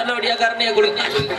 நல்லபடியா கருணையா கொடுங்க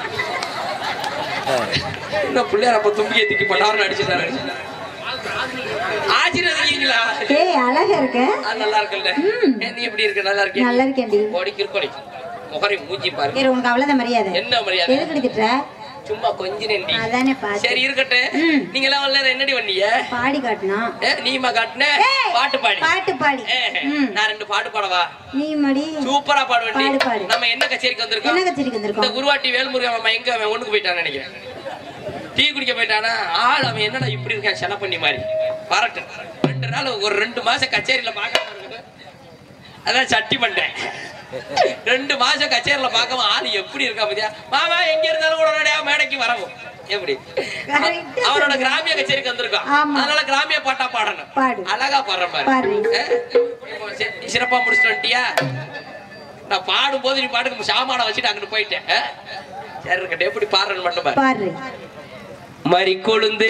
என்ன பிள்ளையார் அப்ப தும்பியை தூக்கி பட்டாருன்னு அடிச்சுட்டாரு ஆச்சரியங்களா ஏய் அழகா இருக்க நல்லா இருக்குல்ல ஏ, நீ எப்படி இருக்க நல்லா இருக்கேன் நல்லா இருக்கேன்டி கொடிக்கு கொடி முகரை மூஞ்சி பாரு ஏறு உனக்கு அவ்வளவுதான் மரியாதை என்ன மரியாதை எதுக்கு திட்டுற சும்மா கொஞ்ச நெண்டி அதானே பாத்து சரி இருக்கட்டும் ம். நீங்க எல்லாம் வரல என்னடி பண்ணீங்க பாடி காட்டணும் ஏ, நீமா காட்டுன ஏய், பாட்டு பாடி பாட்டு பாடி ஏ, ம். நான் ரெண்டு பாட்டு பாடவா நீ மடி சூப்பரா பாடுவேன் பாடு, பாடு. நம்ம என்ன கச்சேரிக்கு என்ன வந்திருக்கோம் கச்சேரிக்கு இந்த வந்திருக்கோம் குருவாட்டி வேல்முருகன் அவன் எங்க அவன் ஒண்ணுக்கு போயிட்டான்னு நினைக்கிறேன் டீ குடிக்க போயிட்டானா ஆள் அவன் என்னடா இப்படி இருக்கான் செல பண்ணி மாதிரி வரட்டு ரெண்டு நாள் ஒரு ரெண்டு மாசம் கச்சேரியில பார்க்காம இருக்குது அதான் சட்டி பண்றேன் ரெண்டு மாசம் கச்சேரியில பார்க்காம ஆள் எப்படி இருக்கா பத்தியா மாமா எங்க இருந்தாலும் கூட உடனடியா மேடைக்கு வரவும் எப்படி Correct. அவரோட கிராமிய கச்சேரிக்கு வந்திருக்கான் ஆமா. அதனால கிராமிய பாட்டா பாடணும் பாடு. அழகா பாடுற பாரு பாடு. அஹ், இப்போ சி- சிறப்பா முடிச்சுட்டு வந்துட்டியா நான் பாடும் போது நீ பாட்டுக்கு சாமான வச்சுட்டு அங்கிட்டு போயிட்டேன் அஹ்? சரி இருக்கட்டும் எப்படி பாடுறேன்னு மட்டும் பாரு பாரு மறி கொழுந்தே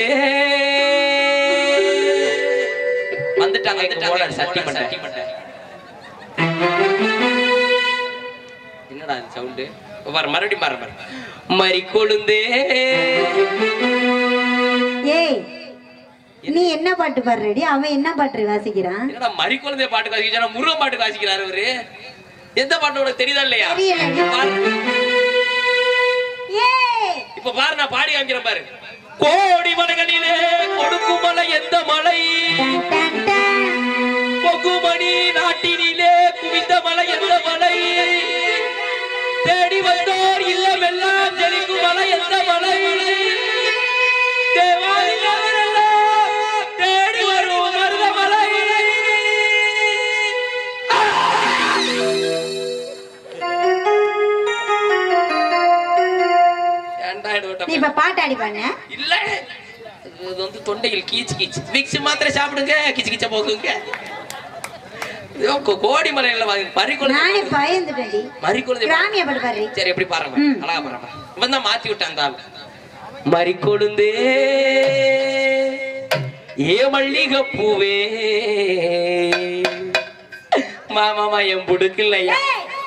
வந்துட்டாங்க எங்க ஓனர் சட்டி பண்ண என்னடா சவுண்டு பாரு மறுபடியும் பாரு பாரு மறி கொழுந்தே ஏய் நீ என்ன பாட்டு பாடுறடி அவன் என்ன பாட்டு வாசிக்கிறான் என்னடா மறி கொழுந்தே பாட்டு வாசிக்கிறா முருகன் பாட்டு வாசிக்கிறாரு அவரு எந்த பாட்டு உனக்கு தெரியுதா இல்லையா தெரியலடி. பாரு. ஏய் இப்ப பாரு நான் பாடி காமிக்கிறேன் பாரு கோடி மலைகளிலே கொடுக்கும் மலை எந்த மலை டன், டன், டன். பொகுமணி நாட்டினிலே குவிந்த மலை எந்த மலை தேடி வந்தோர் இல்லமெல்லாம் ஜெலிக்கும் மலை எந்த மலை தேவாலயமெல்லாம் தேடி வரும் மருதமலை ஏன்டா இது விட்ட நீ இப்ப பாட்டு ஆடி பண்ண இல்ல இது வந்து தொண்டையில் கீச்சு கீச்சு விக்ஸ் மாத்திரை சாப்பிடுங்க கிச்சு கிச்ச போகுங்க இதோ கோ- கோடி மலையில மறிக்குழந்தை நானே பயந்துட்டேன்டி மறிக்குழந்தை கிராமிய பாட்டு பாரு சரி எப்படி பாருங்க ம். அழகா பாருங்க இவன் தான் மாத்தி விட்டான் அந்த ஆள் மறிக்கொழுந்தே ஏ மல்லிகை பூவே மாமாமா என் புடுக்கலையா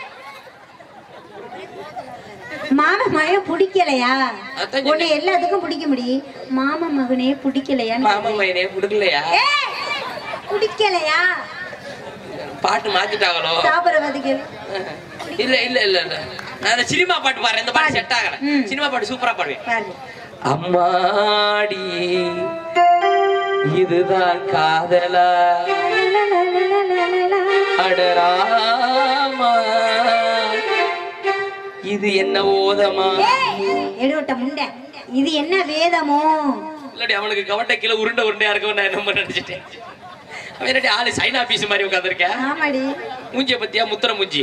மாமா மகன் பிடிக்கலையா அதான் உன்னை எல்லாத்துக்கும் பிடிக்க முடியும் மாமா மகனே பிடிக்கலையான்னு மாமா கேக்குறேன். மயனே புடுக்கலையா ஏய், பிடிக்கலையா பாட்டு மாத்திட்டாங்களோ சாப்பிடுற பதிக்கு இல்ல இல்ல இல்ல இல்ல நான் சினிமா பாட்டு பாடுறேன் இந்த பாட்டு பாடு. செட் ஆகல ம். சினிமா பாட்டு சூப்பரா பாடுவேன் பாரு அம்மாடி இதுதான் காதலா அடராமா இது என்ன ஓதமா எடுவட்ட முண்டை இது என்ன வேதமோ இல்லடி அவனுக்கு கவட்ட கீழே உருண்டை உருண்டையா இருக்கும் நான் என்ன நினைச்சிட்டேன் அவன் என்னடி ஆளு சைனா பீஸ் மாதிரி உட்காந்துருக்கேன் ஆமாடி மூஞ்சிய பத்தியா முத்திர மூஞ்சி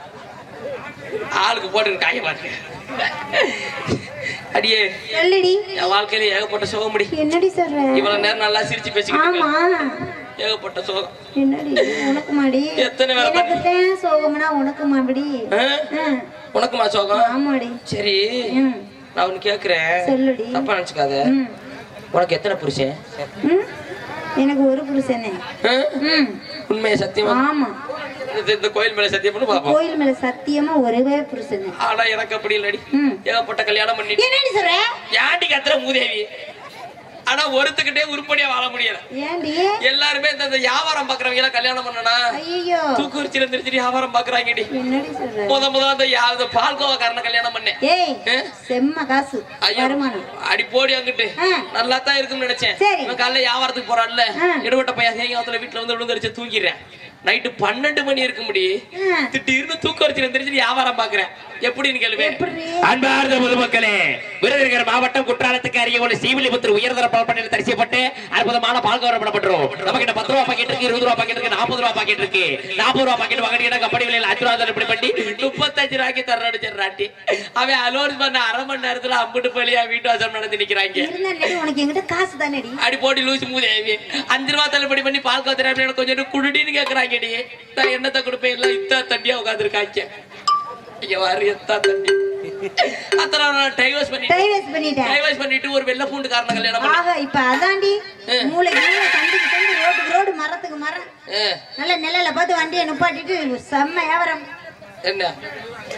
ஆளுக்கு போட்டு காய மாட்டேன் அடியே சொல்லுடி என் வாழ்க்கையில ஏகப்பட்ட சோகமுடி என்னடி சொல்ற இவ்வளவு நேரம் நல்லா சிரிச்சு பேசிக்கிட்டு ஆமா இருக்கேன். ஏகப்பட்ட சோகம் என்னடி உனக்கு மாடி எத்தனை வேலை எனக்கு தான் சோகம்னா உனக்கு மாடி ஆ? உனக்குமா சோகம் ஆமாடி சரி ம் நான் ஒண்ணு கேக்குறேன் சொல்லுடி தப்பா நினைச்சுக்காத ம் உனக்கு எத்தனை புருஷன் ம் எனக்கு ஒரு புருஷனே ஆ? ம் உண்மையை சத்தியமா ஆமா இந்த- இந்த கோயில் மேல சத்தியம் பண்ணி பாப்போம் கோயில் மேல சத்தியமா ஒரே புருஷனே ஆனா எனக்கு அப்படி இல்லடி ம் ஏகப்பட்ட கல்யாணம் பண்ணிட்டு என்னடி சொல்ற ஏண்டி கத்துற மூதேவி ஆனா ஒருத்துக்கிட்டே உருப்படியா வாழ முடியல ஏண்டி எல்லாருமே இந்த இந்த வியாபாரம் பாக்குறவங்க எல்லாம் கல்யாணம் பண்ணனா ஐயோ தூக்குறிச்சில திருச்சி வியாபாரம் பாக்குறாங்கடி என்னடி சொல்ற முத முத அந்த யா- இந்த பால்கோவாக்காரனை கல்யாணம் பண்ணேன் ஏய் ஆ? செம்ம காசு ஐயோ, வருமானம் அடி போடி அங்கிட்டு ஆ. நல்லா தான் இருக்கும்னு நினைச்சேன் சரி. இவன் காலைல வியாபாரத்துக்கு போறான்ல ஆ. எடுபட்ட பையன் சேங்காத்துல வீட்டுல வந்து விழுந்தடிச்சு தூங்கிடுறேன் நைட்டு பன்னெண்டு மணி இருக்க முடி ஆ. திடீர்னு தூக்க வச்சு தெரிஞ்சு வியாபாரம் பாக்குறேன் எப்படின்னு கேளுவேன் எப்படி அன்பார்ந்த பொதுமக்களே விருதுநகர் மாவட்டம் குற்றாலத்துக்கு அருகே உள்ள ஸ்ரீவில்லிபுத்தூர் உயர்தர பால்பண்ணையில் தரிசிக்கப்பட்டு அற்புதமான பால் கவரப்படப்பட்டோம் நம்ம கிட்ட பத்து ரூபா பாக்கெட் இருக்கு இருபது ரூபா பாக்கெட் இருக்கு நாற்பது ரூபா பாக்கெட் இருக்கு நாற்பது ரூபா பாக்கெட் வாங்கிட்டீங்கன்னா கம்பெனி விலையில் அஞ்சு ரூபா தள்ளுபடி பண்ணி முப்பத்தஞ்சு ரூபாய்க்கு தர்றாடி அவன் அலோன்ஸ் பண்ண அரை மணி நேரத்துல அம்புட்டு பள்ளியா வீட்டு வாசல் நடந்து நிக்கிறாங்க இருந்தா நடி உனக்கு எங்கிட்ட காசு தானடி அடி போடி லூசு மூதேவி அஞ்சு ரூபா தள்ளுபடி பண்ணி பால் காத்துறேன் கொஞ்சம் குடுடின்னு கேக்குறாங்கடி நான் என்னத்தை கொடுப்பேன் எல்லாம் இத்தா தண்டியா உட்காந்துருக்காங்க இங்க வாரு எத்தா தண்டி அத்தனை நான் டைவர்ஸ் பண்ணிட்டு டைவர்ஸ் பண்ணிட்டேன் டைவர்ஸ் பண்ணிட்டு ஒரு வெள்ளை பூண்டு காரணம் கல்யாணம் பண்ணி ஆக இப்ப அதாண்டி மூளைக்கு மூளை தண்டுக்கு தண்டு ரோட்டுக்கு ரோடு மரத்துக்கு மரம் ஆ, நல்ல நிழல பார்த்து வண்டியை நிப்பாட்டிட்டு செம்ம வியாபாரம் என்ன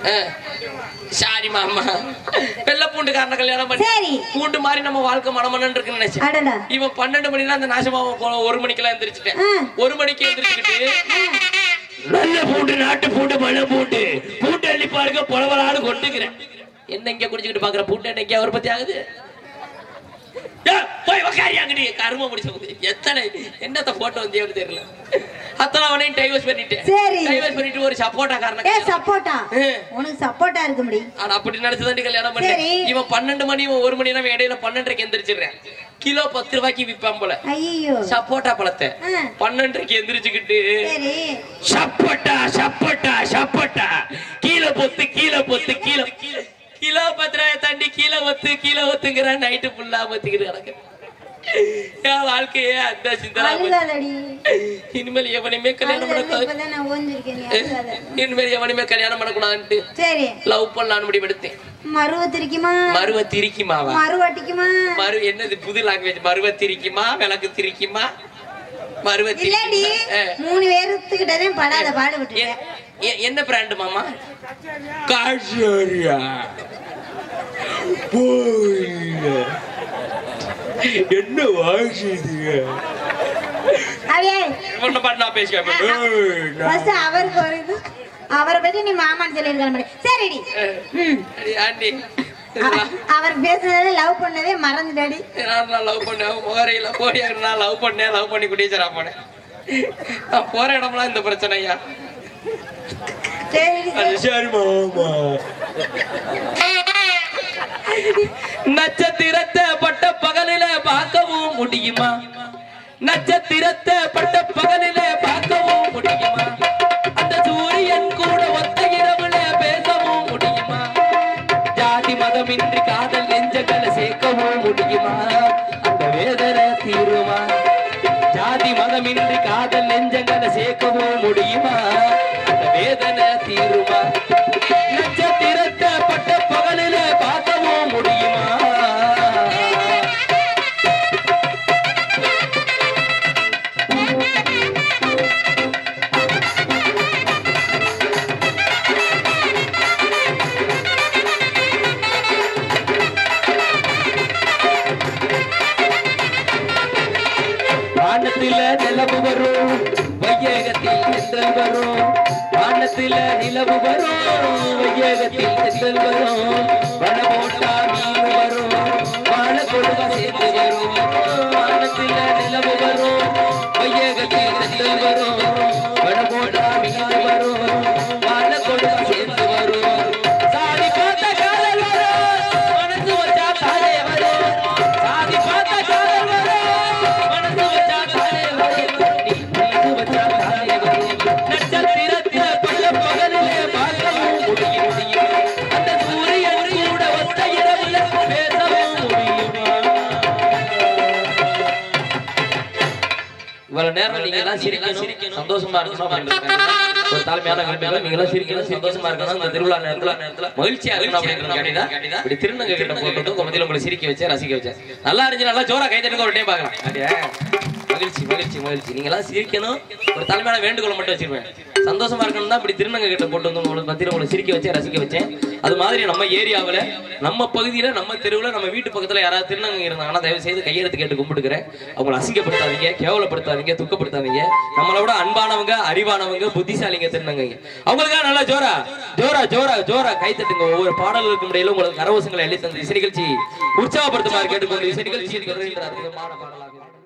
சாரி மாமா வெள்ள பூண்டுக்காரன கல்யாணம் பண்ணி சரி. பூண்டு மாதிரி நம்ம வாழ்க்கை மனமனன்னு இருக்குன்னு நினைச்சேன் அடடா இவன் பன்னெண்டு மணினா அந்த நாசமாவ போ- ஒரு மணிக்கெல்லாம் எந்திரிச்சிட்டேன் ஆ. ஒரு மணிக்கு எந்திரிச்சுக்கிட்டு நல்ல பூண்டு நாட்டு பூண்டு மலை பூண்டு பூண்டு அள்ளி பாருங்க புலவலான்னு கொட்டுக்கிறேன் என்ன இங்க குடிச்சுக்கிட்டு பாக்குற பூண்டு என்ன அவரை பத்தி ஆகுது ஏ, போய் உக்காரி அங்கடி கரும முடிச்ச எத்தனை என்னத்த போட்டோ வந்து தெரியல அத்தனை அவனையும் டைவர்ஸ் பண்ணிட்டேன் சரி. டைவர்ஸ் பண்ணிட்டு ஒரு சப்போட்டா ஏ காரணம் சப்போட்டா ஏ. உனக்கு சப்போட்டா இருக்க முடியும் ஆனா அப்படி நினைச்சுதான் கல்யாணம் பண்ணேன் சரி. இவன் பன்னெண்டு மணி இவன் ஒரு மணி நேரம் இடையில பன்னெண்டரைக்கு எந்திரிச்சிடுறேன் கிலோ பத்து ரூபாய்க்கு விற்பான் போல ஐயோ சப்போட்டா பழத்தை ஆ. பன்னெண்டரைக்கு எந்திரிச்சுக்கிட்டு சரி சப்பட்டா சப்பட்டா சப்பட்டா கீழே பொத்து கீழே பொத்து கீழே கிலோ பத்து ரூபாய் தாண்டி கீழே ஒத்து கீழே ஒத்துங்கிற நைட்டு ஃபுல்லா ஒத்துக்கிட்டு கிடக்கு என் வாழ்க்கையே அந்த சிந்தனை அழுகாதடி இனிமேல் எவனையுமே கல்யாணம் அழுகாத பண்ணக்கூடாது இப்பதான் நான் ஓஞ்சிருக்கேன் நீ அழுகாத இனிமேல் எவனையுமே கல்யாணம் பண்ணக்கூடாதுன்ட்டு சரி லவ் பண்ணலான்னு முடிவெடுத்தேன் மருவ திரிக்குமா மருவ திரிக்குமாவா மறுவாட்டிக்குமா மறு என்னது புது லாங்குவேஜ் மருவ திரிக்குமா விளக்கு திரிக்குமா மருவ இல்லடி திரிக்குமா ஆ. மூணு பேருத்துக்கிட்டதே படாத பாடு எ- விட்டுட்டேன் எ- என்ன பிராண்ட் மாமா காசரியா என்ன வாசிடுங்க அவையே இவனை பாட்டு நான் பேசுவேன் ஃபர்ஸ்ட் அவருக்கு ஒரு இது அவரை பத்தி நீ மாமான்னு சொல்லியிருக்க சரிடி ம் அடி, ஆண்டி அவ- அவர் பேசுனதை லவ் பண்ணதே மறந்துடாடி நான் லவ் பண்ணேன் முகரையில போய் நான் லவ் பண்ணேன் லவ் பண்ணி குடிச்சரா போனேன் நான் போற இடம்லாம் இந்த பிரச்சனை ஐயா சரிடி அது சரி மாமா நட்சத்திரத்தை பட்ட பகலில பார்க்கவும் முடியுமா நட்சத்திரத்தை பட்ட பகலில பார்க்கவும் முடியுமா அந்த சூரியன் கூட ஒத்த இரவுல பேசவும் முடியுமா ஜாதி மதமின்றி காதல் நெஞ்சங்களை சேர்க்கவும் முடியுமா அந்த வேதனை தீருமா ஜாதி மதமின்றி காதல் நெஞ்சங்களை சேர்க்கவும் முடியுமா அந்த வேதனை தீருமா நட்சத்திரத்தை பட்ட பகலில பார்க்கவும் முடியுமா வானத்தில நிலவு வரும் வையகத்தில் தென்றல் வரும் வானத்தில நிலவு வரும் வையகத்தில் தென்றல் வரும் வன போட்டா மீன் வரும் வான கொடுவா சேர்ந்து வரும் வானத்தில நிலவு வரும் வையகத்தில் தென்றல் வரும் வன போட்டா மீன் வரும் வான கொடுவா சேர்ந்து வரும் சாதி பார்த்த காதல் வரும் மனசு வச்சா தானே வரும் சாதி பார்த்த காதல் வரும் மனசு வச்சா தானே வரும் நீ மனசு வச்சா தானே வரும் நட்சத்திரத்தில பல பகலிலே பார்க்கவும் முடியும் முடியும் அந்த சூரியன் கூட ஒத்த இரவுல பேசவும் முடியுமா இவ்வளவு நேரம் நீங்க எல்லாம் சிரிக்கணும் சந்தோஷமா இருக்கணும் அப்படின்றதுக்காக ஒரு தாழ்மையான வேண்டுகோள் நீங்க எல்லாம் சிரிக்கணும் சந்தோஷமா இருக்கணும் இந்த திருவிழா நேரத்துல நேரத்துல மகிழ்ச்சியா இருக்கணும் அப்படின்றதுக்காக இப்படி திருநங்கை கிட்ட போட்டு குமத்தில உங்களை சிரிக்க வச்சேன் ரசிக்க வச்சேன் நல்லா இருந்துச்சு நல்லா ஜோரா கை தட்டுங்க ஒரு டைம் பார்க்கலாம் அப்படியே மகிழ்ச்சி மகிழ்ச்சி மகிழ்ச்சி நீங்க எல்லாம் சிரிக்கணும் ஒரு தலைமையான வேண்டுகோள் மட்டும் வச்சிருப்பேன் சந்தோஷமா இருக்கணும் தான் இப்படி திருநங்கை கிட்ட போட்டு வந்து உங்களுக்கு மத்தியில உங்களை சிரிக்க வச்சேன் ரசிக்க வச்சேன் அது மாதிரி நம்ம ஏரியாவுல நம்ம பகுதியில நம்ம தெருவுல நம்ம வீட்டு பக்கத்துல யாராவது திருநங்கை இருந்தாங்கன்னா தயவு செய்து கையெழுத்து கேட்டு கும்பிட்டுக்கிறேன் அவங்களை அசிங்கப்படுத்தாதீங்க கேவலப்படுத்தாதீங்க துக்கப்படுத்தாதீங்க நம்மளோட அன்பானவங்க அறிவானவங்க புத்திசாலிங்க திருநங்கைங்க அவங்களுக்காக நல்லா ஜோரா ஜோரா ஜோரா ஜோரா கை தட்டுங்க ஒவ்வொரு பாடல்களுக்கும் இடையில உங்களுக்கு கரவசங்களை அள்ளி தந்து இசை நிகழ்ச்சி உற்சாகப்படுத்துமாறு கேட்டுக்கொண்டு இசை நிகழ்ச்சியில் தொடர்கின்ற அற்புதமான பாடலாக